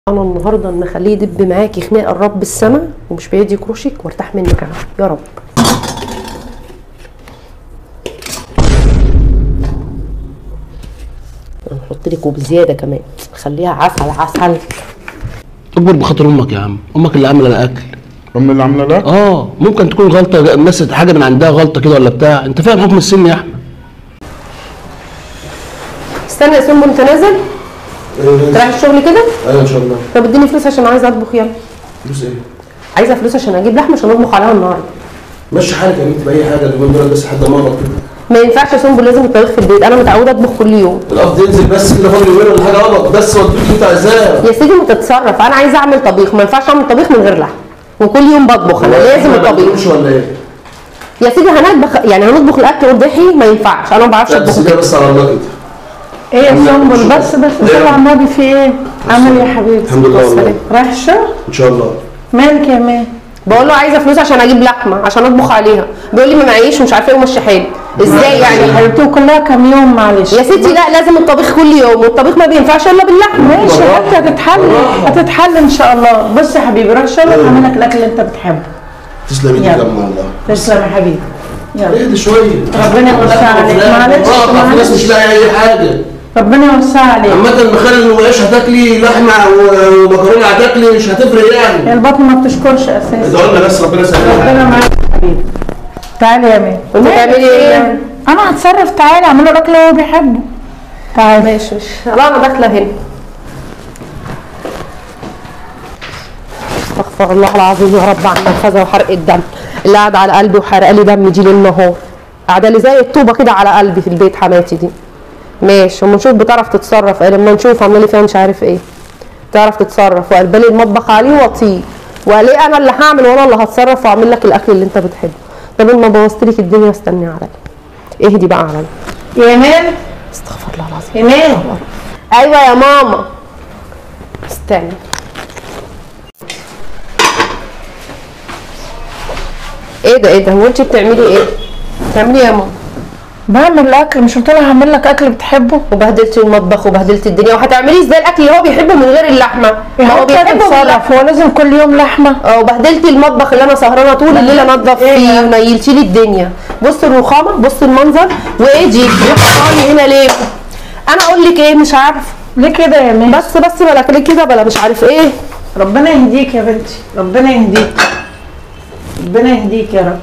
انا النهارده نخليه يدب معاكي خناق الرب السما ومش بايدي كروشك وارتاح منك انا يا رب نحط لك وبزياده كمان خليها عسل عسل اكبر بخاطر امك يا عم امك اللي عامله الاكل ام اللي عامله لك اه ممكن تكون غلطه الناس حاجه من عندها غلطه كده ولا بتاع انت فاهم حكم السن يا احمد استنى يا سمو انت نازل رايح الشغل كده ايوه ان شاء الله طب اديني فلوس عشان عايزه اطبخ يلا فلوس ايه عايزه فلوس عشان اجيب لحمه عشان اطبخ عليها النهارده مشي حالك يا بنت باي حاجه اليومين دول بس لحد ما اقبض كده ما ينفعش يا سمبل لازم الطبيخ في البيت انا متعوده اطبخ كل يوم القبض ينزل بس كده فاضل يومين ولا حاجه اقبض بس واديك اللي انت عايزاه يا سيدي ما تتصرف انا عايزه اعمل طبيخ ما ينفعش اعمل طبيخ من غير لحم وكل يوم بطبخ انا لازم ما الطبيخ بتقولش ولا ايه يا سيدي هنطبخ يعني هنطبخ الاكل والضحي ما ينفعش انا ما بعرفش لا اطبخ تسيبها بس على الله كده ايه يا سنبل بس بس صلي على النبي في ايه؟ عامل ايه يا حبيبتي؟ الحمد لله والله رايح الشغل؟ ان شاء الله مالك يا مان؟ بقول له عايزه فلوس عشان اجيب لحمه عشان اطبخ عليها بيقول لي ما معيش ومش عارفه ايه ومشي حالي ازاي يعني حبيبتي كلها كام يوم معلش يا ستي لا لازم الطبيخ كل يوم والطبيخ ما بينفعش الا باللحمه ماشي يا حبيبتي هتتحل هتتحل ان شاء الله بص يا حبيبي روح شغلك هعمل لك الاكل اللي انت بتحبه تسلم ايدك يا يلا. ام والله تسلم يا حبيبي يلا اهدي شويه ربنا يوسع عليك معلش اه في ناس مش معلش لاقي اي حاجه ربنا يوسع عليك عامة المخلل والعيش هتاكلي لحمة ومكرونة هتاكلي مش هتفرق يعني البطن ما بتشكرش اساسا ادعوا لنا بس ربنا يسهلها ربنا معاك يا حبيبي تعالي يا مان وانت تعملي ايه؟ انا هتصرف تعالي اعمل له الاكل اللي هو بيحبه تعالي ماشي ماشي لا انا داخله هنا استغفر الله العظيم يا رب عن الخزى وحرق الدم اللي قاعد على قلبي وحرق لي دم دي للنهار قاعده لي زي الطوبه كده على قلبي في البيت حماتي دي ماشي اما نشوف بتعرف تتصرف ايه لما نشوف عامله لي فيها مش عارف ايه تعرف تتصرف وقلب لي المطبخ عليه واطيه وقال لي انا اللي هعمل وانا اللي هتصرف واعمل لك الاكل اللي انت بتحبه طب ما بوظت لك الدنيا استني عليا اهدي بقى عليا يا مان استغفر الله العظيم يا مان ايوه يا ماما استنى ايه ده ايه ده هو انت بتعملي ايه بتعملي ايه يا ماما بعمل الاكل مش قلت له هعمل لك اكل بتحبه وبهدلتي المطبخ وبهدلتي الدنيا وهتعملي ازاي الاكل اللي هو بيحبه من غير اللحمه ما هو بيحبه باللحمه تتصرف هو لازم كل يوم لحمه اه وبهدلتي المطبخ اللي انا سهرانه طول الليل انضف فيه ونيلتي لي الدنيا بص الرخامه بص المنظر وايه دي بيحطاني هنا ليه انا اقول لك ايه مش عارفه ليه كده يا مان بس بس بلا كده كده بلا مش عارف ايه ربنا يهديك يا بنتي ربنا يهديك ربنا يهديك يا رب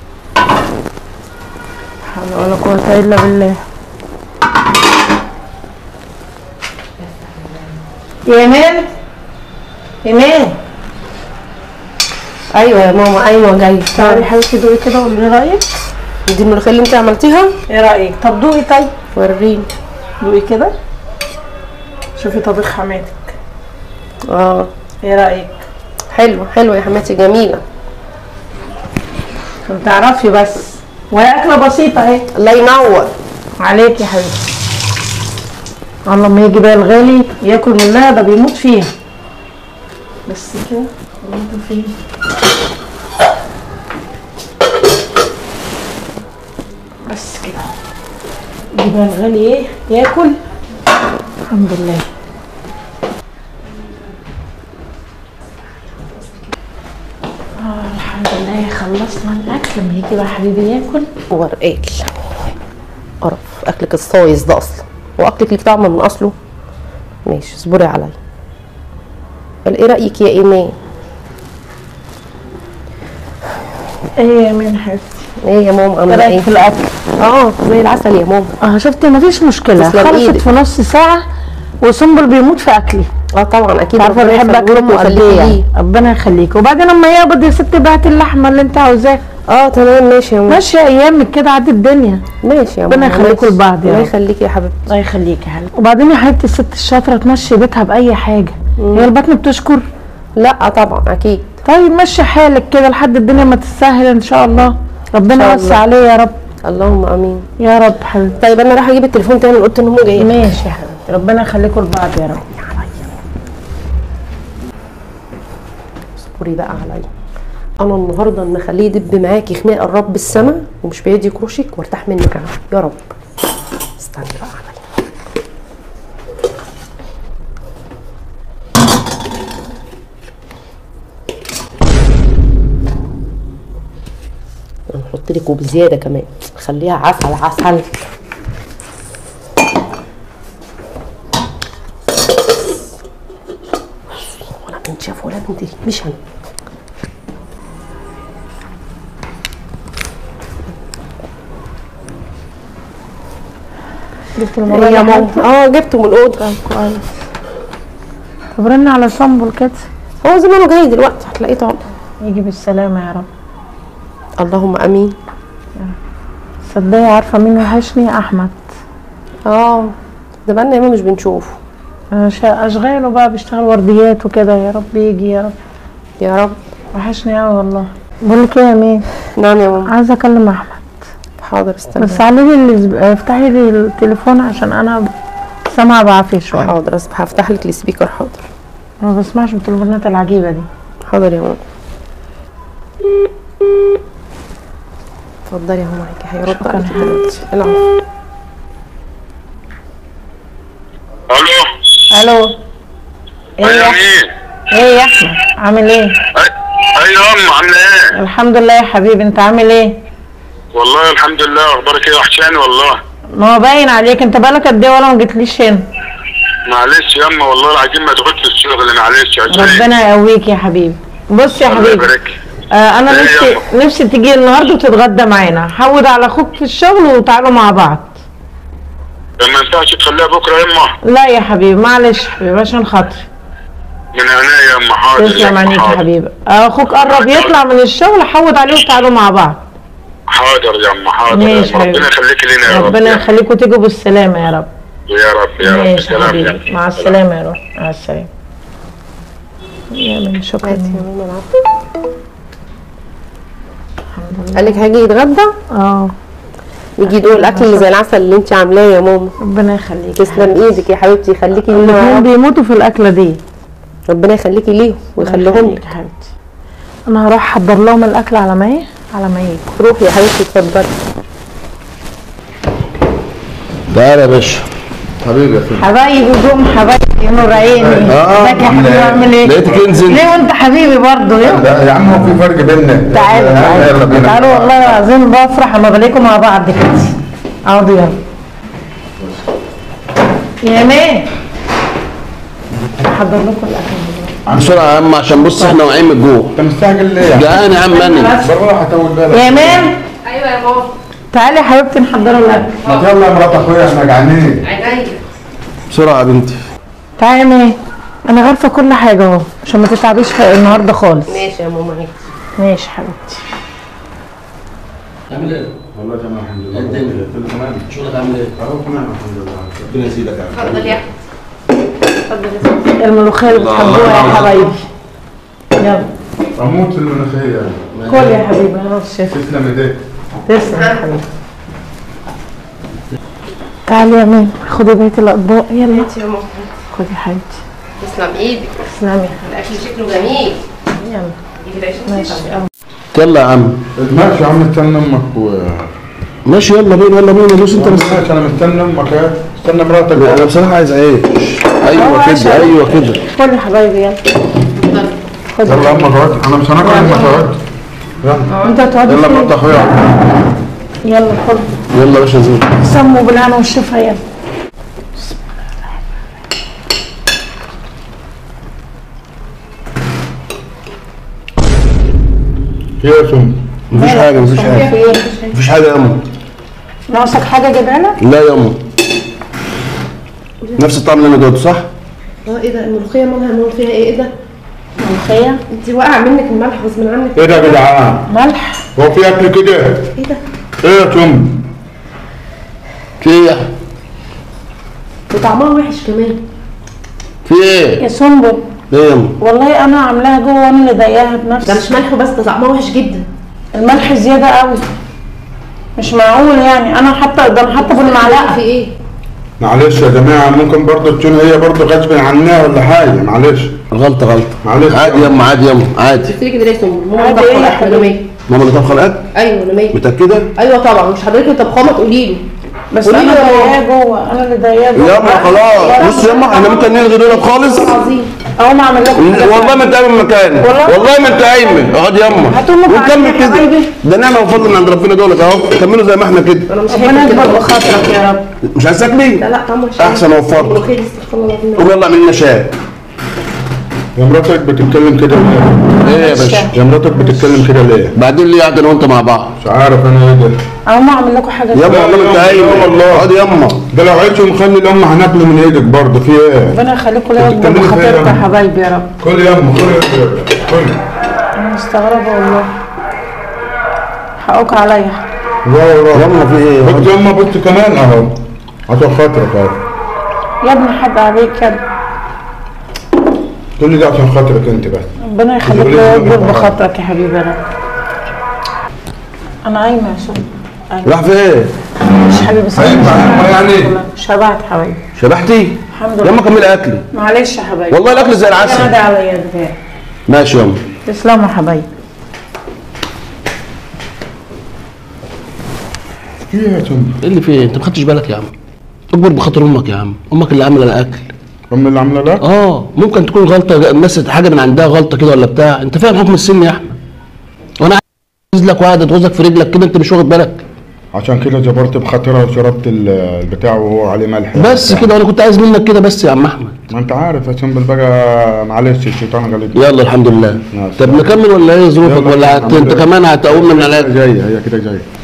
حول ولا قوة إلا بالله يا مان يا مان ايوه يا ماما ايوه جاي تعالي حبيبتي دوقي كده وقولي لي رأيك دي الملوخيه اللي انت عملتيها ايه رأيك طب دوقي طيب وريني دوقي كده شوفي طبيخ حماتك اه ايه رأيك حلوه حلوه يا حماتي جميله عشان تعرفي بس وهي أكلة بسيطة اهي الله ينور عليك يا حبيبتي الله ما يجي بقى الغالي ياكل منها ده بيموت فيها بس كده بيموت فيها بس كده يجي بقى الغالي ايه ياكل الحمد لله آه الحمد لله خلصنا الاكل لما يجي بقى حبيبي ياكل ورقاك قرف اكلك الصايص ده اصلا واكلك اللي بتاع من اصله ماشي اصبري عليا قال ايه رايك يا ايمان ايه يا مين حبيبتي ايه يا ماما ايه عامله رايك ايه في الاكل اه زي العسل يا ماما اه شفتي مفيش مشكله تسلم خلصت إيدك. في نص ساعه وسنبل بيموت في اكلي اه طبعا اكيد عارفه ربنا بحب يخليه اكل لك امه قد ويخليه ايه يعني ليه. ربنا يخليك وبعدين لما يقبض يا ست بعت اللحمه اللي انت عاوزاه اه تمام ماشي يا ماما ماشي ايامك كده عدي الدنيا ماشي يا ماما ربنا يخليكوا ماشي. لبعض يا الله رب. يخليكي يا حبيبتي الله يخليك يا حبيبتي وبعدين يا حبيبتي الست الشاطره تمشي بيتها باي حاجه هي البطن بتشكر لا طبعا اكيد طيب مشي حالك كده لحد الدنيا ما تسهل ان شاء الله ربنا شاء يوسع الله. عليه يا رب اللهم امين يا رب حبيبتي طيب انا رايحه اجيب التليفون تاني من اوضه النوم جايه ماشي يا حبيبتي ربنا يخليكوا لبعض يا رب اصبري بقى عليا انا النهارده نخليه يدب معاكي خناق الرب السما ومش بايدي كروشك وارتاح منك انا يا رب استني بقى عليا نحط لك وبزياده كمان خليها عسل عسل ولا بنت شاف ولا بنت ريح مش انا جبت إيه الموبايل يا يا ماما اه جبته من الاوضه كويس طب رن على صنبل كده هو زمانه جاي دلوقتي هتلاقيه طبعا يجي بالسلامة يا رب اللهم امين صدقي عارفة مين وحشني أحمد اه ده بقالنا ياما مش بنشوفه أنا شا- أشغاله بقى بيشتغل ورديات وكده يا رب يجي يا رب يا رب وحشني أوي والله بقول لك إيه يا مين نعم يا ماما عايزة أكلم أحمد حاضر استنى بس علي لي الز- افتحي لي التليفون عشان أنا سامعة بعافية شوية حاضر بس هفتح لك السبيكر حاضر ما بسمعش بالتليفونات العجيبة دي حاضر يا ماما اتفضلي يا ماما معاكي هيرد شكراً عليكي يا دلوقتي العفو الو ألو إيه ايوه يا مين إيه يا أحمد عامل إيه؟ أي- ايوه ام عامله ايه الحمد لله يا حبيبي أنت عامل إيه؟ والله الحمد لله اخبارك ايه وحشاني والله ما هو باين عليك أنت بقالك قد إيه ولا ما جيتليش هنا؟ معلش يا اما والله العظيم مشغول في الشغل معلش عشان ربنا يقويك يا حبيبي بص يا الله حبيبي يبارك آه انا إيه نفسي يا نفسي تيجي النهارده وتتغدى معانا حود على اخوك في الشغل وتعالوا مع بعض ما ينفعش تخليها بكره يا اما لا يا حبيبي معلش يا حبيبي عشان خاطري من عينيا يا اما حاضر يا تسلم أما عينيك يا حاضر. حبيبي آه، اخوك قرب يطلع من الشغل حود عليه وتعالوا مع بعض حاضر يا اما حاضر ماشي يا أما. حبيبي. ربنا يخليك لنا يا رب ربنا يا- يخليكم تيجوا بالسلامه يا رب يا رب يا رب ماشي يا سلام حبيبي يا مع السلامه يا رب مع السلامه يا من شكرا ماشي يا ماما العفو قال لك هاجي يتغدى اه يجي يدوق الاكل اللي زي العسل اللي انت عاملاه يا ماما ربنا يخليك يا تسلم حبيبي. ايدك يا حبيبتي يخليكي ليهم يا الاثنين رب. بيموتوا في الاكله دي ربنا يخليكي ليهم ويخليهم يخليك لك يا حبيبتي انا هروح احضر لهم الاكل على ما ايه على ما يجوا روحي يا حبيبتي اتفضلي تعالى يا باشا حبيبي يا فندم حبايبي جم حبايبي يا نور عيني آه، ازيك يا حبيبي عامل ايه؟ لقيتك انزل ليه وانت حبيبي برضه يلا لا يا عم هو في فرق بيننا تعالوا يلا تعالوا بينا تعالوا والله العظيم بفرح لما بلاقيكم مع بعض كده اقعدوا يلا يا مان احضر لكم الاكل بسرعه يا عم عشان بص احنا واقعين من الجوع انت مستعجل ليه يا عم؟ جعان يا عم انا بالراحه طول بالك يا مان ايوه يا ماما تعالي يا حبيبتي نحضر الاكل ما يلا يا مرات اخويا احنا جعانين عينيا بسرعه يا بنتي تعالي يا مان انا عارفه كل حاجه اهو عشان ما تتعبيش في النهارده خالص ماشي يا ماما عيني ماشي حبيبتي عامل ايه؟ والله تمام الحمد لله الدنيا. كله تمام شغلك عامل ايه؟ اهو تمام الحمد لله ربنا يزيدك يا عم اتفضل يا احمد اتفضل يا سيدي. الملوخيه اللي بتحبوها يا حبايبي يلا اموت في الملوخيه كل يا حبيبي انا الشيف تسلم ايديك تسلم يا حبيبي تعالي يا مان خدي بقيه الاطباق يلا ماشي يا ماما خدي يا حبيبتي تسلم ايدك تسلمي الاكل شكله جميل يلا جيبي العيش ماشي يلا يلا يا عم ماشي يا عم استنى امك و ماشي يلا بينا يلا بينا بص انت بس ماشي انا مستني امك اهي استنى مراتك انا بصراحه عايز عيش ايوه كده ايوه كده كل يا حبايبي يلا خدي يلا يا امك اقعد انا مش هناكل امك اقعد يلا انت هتقعدي يلا مرات فين اخويا يلا خد يلا يا باشا زين سموا بالهنا والشفا يلا ايه يا سم مفيش حاجه مفيش في حاجه ايه مفيش حاجه يا ام ناقصك حاجه اجيبها لك لا يا ام نفس الطعم اللي انا دوقته صح؟ اه ايه ده الملوخيه مالها مال فيها ايه ايه ده ملوخيه انت واقع منك الملح غصب عنك ايه ده يا جدعان ملح هو في اكل كده ايه ده ايه يا سم في ايه يا أحمد؟ وطعمها وحش كمان في ايه؟ يا سنبل ايه يا ام؟ والله انا عاملاها جوه وانا اللي ضايقاها ده بنفسي مش ملح بس ده طعمها وحش جدا الملح زياده قوي مش معقول يعني انا حتى ده انا حتى بالمعلقه في ايه معلش يا جماعه ممكن برضه تكون هي برضه غصب عنها ولا حاجه معلش غلطه غلطه معلش. عادي يا ام عادي يا ام عادي قلت لك كده ليه يا سنبل ماما عادي طبخه ايه يا الاكل انا مالي ماما اللي طبخه الاكل ايوه انا مالي متاكده؟ ايوه طبعا مش حضرتك اللي طبخاه ما تقولي له بس قولي انا له يا ضايقاها ماما. جوه انا اللي ضايقاها جوه يا اما خلاص بص يا اما احنا ممكن نلغي دول خالص عظيم اهو ما اعمل لكم حاجة والله ما انت قايم من مكانك والله؟ والله ما انت قايم اقعد يما هاتوا أمك ونكمل عليك يا كده حبايبي. ده نعمه وفضل من عند ربنا دولت اهو كملوا زي ما احنا كده انا مش ربنا هاكل يكبر كده بخاطرك يا رب مش عايز تاكلي لا لا طعمه مش احسن اوفر ملوخيه دي استغفر الله العظيم قوم يلا اعمل لنا شاي يا مراتك بتتكلم كده ليه؟ ايه يا باشا يا مراتك بتتكلم كده ليه؟ بعدين ليه قاعد انا وانت مع بعض مش عارف انا ايه ده اهو ما اعمل لكم حاجة يما لا، والله ما انت لا، قايم لا والله. اقعد يما ده لو عيش ومخلي الام هناكله من ايدك برضه في ايه؟ ربنا يخليكم ليا ويكبر بتتكلمي فيا يا بخاطركم يا أم؟ حبايبي يا رب كل يوم كل كل انا مستغربة والله حقك عليا لا والله يما في ايه بص يما بص كمان اهو عشان خاطرك اهو يا ابني حد عليك يا ابني كل ده عشان خاطرك انت بس ربنا يخليك جبريل ليا يقول ويكبر لك بخاطرك يا حبيبي يا رب انا قايمة يا شباب قايمة. راح فين مش حبيبي بس هينفع يعني؟ شبعت حبايبي شبحتي الحمد لله يما كمل اكلي معلش يا حبايبي والله الاكل زي انا العسل ده عليا دفاع ماشي يما تسلموا يا حبايبي في ايه يا سم؟ ايه اللي فيه انت ما خدتش بالك يا عم اكبر بخاطر امك يا عم امك اللي عامله الاكل ام اللي عامله لك؟ اه ممكن تكون غلطه الناس حاجه من عندها غلطه كده ولا بتاع انت فاهم حكم السن يا احمد وانا عايز لك وقاعد اتغزك في رجلك كده انت مش واخد بالك عشان كده جبرت بخاطرها وشربت ال- البتاع وهو عليه ملح بس كده وانا كنت عايز منك كده بس يا عم احمد ما انت عارف يا سنبل بقى معلش الشيطان غلط يلا الحمد لله ماشي. طب نكمل ولا ايه ظروفك يلا ولا هت... نعمل انت إيه؟ كمان هتقوم من العلاج جايه هي كده جايه